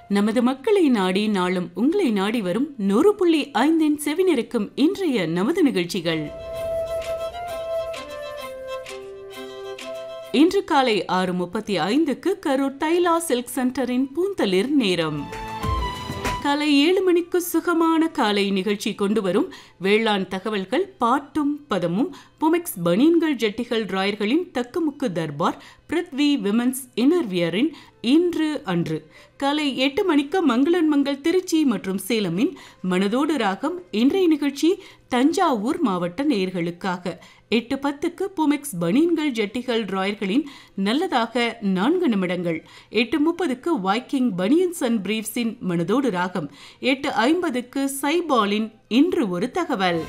நமது மக்களை நாடி நாளும் உங்களை நாடி வரும் நூறு புள்ளி ஐந்தின் செவினிருக்கும் இன்றைய நமது நிகழ்ச்சிகள் இன்று காலை ஆறு முப்பத்தி ஐந்துக்கு கரூர் தைலா சில்க் சென்டரின் பூந்தளிர் நேரம் காலை ஏழு மணிக்கு சுகமான காலை நிகழ்ச்சி கொண்டு வரும் வேளாண் தகவல்கள் பாட்டும் பதமும் புமெக்ஸ் பனியன்கள் ஜட்டிகள் ராயர்களின் தக்குமுக்கு தர்பார் பிருத்வி விமன்ஸ் இன்னர்வியரின் இன்று அன்று காலை எட்டு மணிக்கு மங்களன் மங்கள் திருச்சி மற்றும் சேலமின் மனதோடு ராகம் இன்றைய நிகழ்ச்சி தஞ்சாவூர் மாவட்ட நேயர்களுக்காக எட்டு பத்துக்கு புமெக்ஸ் பனியன்கள் ஜட்டிகள் ராயர்களின் நல்லதாக நான்கு நிமிடங்கள் எட்டு முப்பதுக்கு வைக்கிங் பனியன்ஸ் அண்ட் பிரீவ்ஸின் மனதோடு ராகம் எட்டு ஐம்பதுக்கு சைபாலின் இன்று ஒரு தகவல்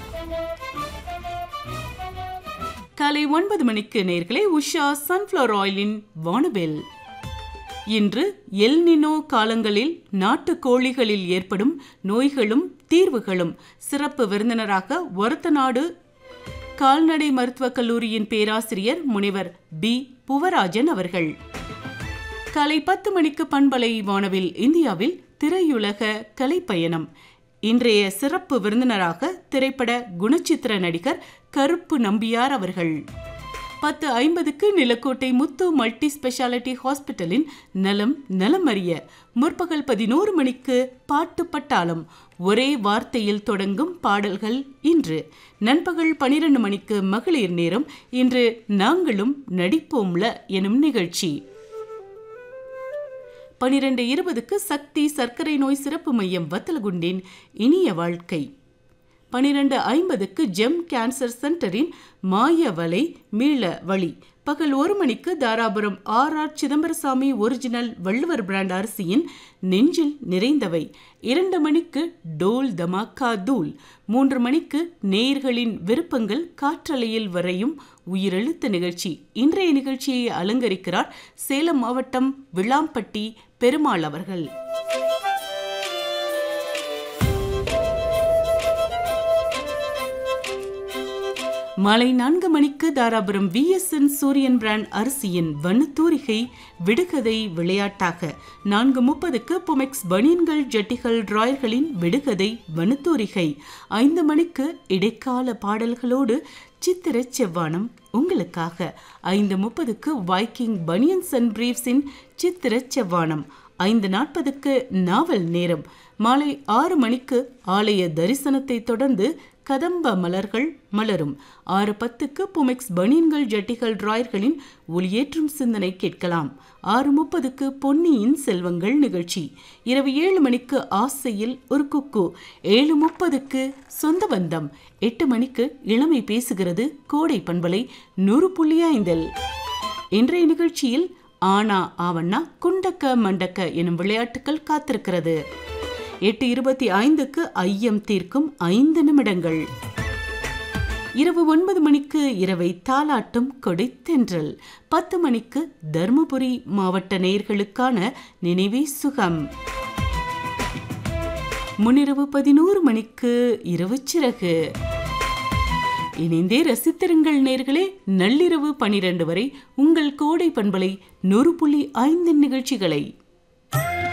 காலை ஒன்பது மணிக்கு நேர்களே உஷா சன்ஃப்ளவர் ஆயிலின் வானவில் இன்று எல்னினோ காலங்களில் நாட்டு கோழிகளில் ஏற்படும் நோய்களும் தீர்வுகளும் சிறப்பு விருந்தினராக ஒரத்தநாடு கால்நடை மருத்துவக் கல்லூரியின் பேராசிரியர் முனைவர் பி புவராஜன் அவர்கள் காலை பத்து மணிக்கு பண்பலை வானவில் இந்தியாவில் திரையுலக கலைப்பயணம் இன்றைய சிறப்பு விருந்தினராக திரைப்பட குணச்சித்திர நடிகர் கருப்பு நம்பியார் அவர்கள் பத்து ஐம்பதுக்கு நிலக்கோட்டை முத்து மல்டி ஸ்பெஷாலிட்டி ஹாஸ்பிட்டலின் நலம் நலம் அறிய முற்பகல் பதினோரு மணிக்கு பாட்டு பட்டாளம் ஒரே வார்த்தையில் தொடங்கும் பாடல்கள் இன்று நண்பகல் பனிரெண்டு மணிக்கு மகளிர் நேரம் இன்று நாங்களும் நடிப்போம்ல எனும் நிகழ்ச்சி பனிரெண்டு இருபதுக்கு சக்தி சர்க்கரை நோய் சிறப்பு மையம் வத்தலகுண்டின் இனிய வாழ்க்கை பனிரெண்டு ஐம்பதுக்கு ஜெம் கேன்சர் சென்டரின் மாய வலை மீள வழி பகல் ஒரு மணிக்கு Dharapuram R R Chidambarasamy original Valluvar brand அரிசியின் நெஞ்சில் நிறைந்தவை இரண்டு மணிக்கு டோல் தமாக்கா தூள் மூன்று மணிக்கு நேயர்களின் விருப்பங்கள் காற்றலையில் வரையும் உயிரெழுத்து நிகழ்ச்சி இன்றைய நிகழ்ச்சியை அலங்கரிக்கிறார் சேலம் மாவட்டம் விளாம்பட்டி பெருமாள் அவர்கள் மாலை நான்கு மணிக்கு தாராபுரம் விஎஸ்என் சூரியன் பிராண்ட் அரிசியின் வண்ணத்தூரிகை விடுகதை விளையாட்டாக நான்கு முப்பதுக்கு புமெக்ஸ் பனியன்கள் ஜட்டிகள் ராயர்களின் விடுகதை வண்ணத்தூரிகை ஐந்து மணிக்கு இடைக்கால பாடல்களோடு சித்திர செவ்வானம் உங்களுக்காக ஐந்து முப்பதுக்கு வைக்கிங் பனியன்ஸ் அண்ட் பிரீவ்ஸின் சித்திர செவ்வானம் ஐந்து நாற்பதுக்கு நாவல் நேரம் மாலை ஆறு மணிக்கு ஆலய தரிசனத்தை தொடர்ந்து கதம்ப மலர்கள் மலரும் ஆறு பத்துக்கு புமெக்ஸ் பனியன்கள் ஜட்டிகள் ராயர்களின் ஒளியேற்றும் சிந்தனை கேட்கலாம் ஆறு முப்பதுக்கு பொன்னியின் செல்வங்கள் நிகழ்ச்சி இரவு ஏழு மணிக்கு ஆசையில் ஒரு குக்கு ஏழு முப்பதுக்கு சொந்த பந்தம் எட்டு மணிக்கு இளமை பேசுகிறது கோடை பண்பலை நூறு புள்ளி ஐந்தில் இன்றைய நிகழ்ச்சியில் ஆனா ஆவண்ணா குண்டக்க மண்டக்க எனும் விளையாட்டுகள் காத்திருக்கிறது எட்டு இருபத்தி ஐந்துக்கு ஐயம் தீர்க்கும் ஐந்து நிமிடங்கள் இரவு ஒன்பது மணிக்கு இரவை தாலாட்டும் கொடைத்தென்றல் பத்து மணிக்கு தருமபுரி மாவட்ட நேயர்களுக்கான நினைவே சுகம் முன்னிரவு பதினோரு மணிக்கு இரவு சிறகு இணைந்தே ரசித்திருங்கள் நேர்களே நள்ளிரவு பனிரெண்டு வரை உங்கள் கோடை பண்பலை நூறு புள்ளி ஐந்து நிகழ்ச்சிகளை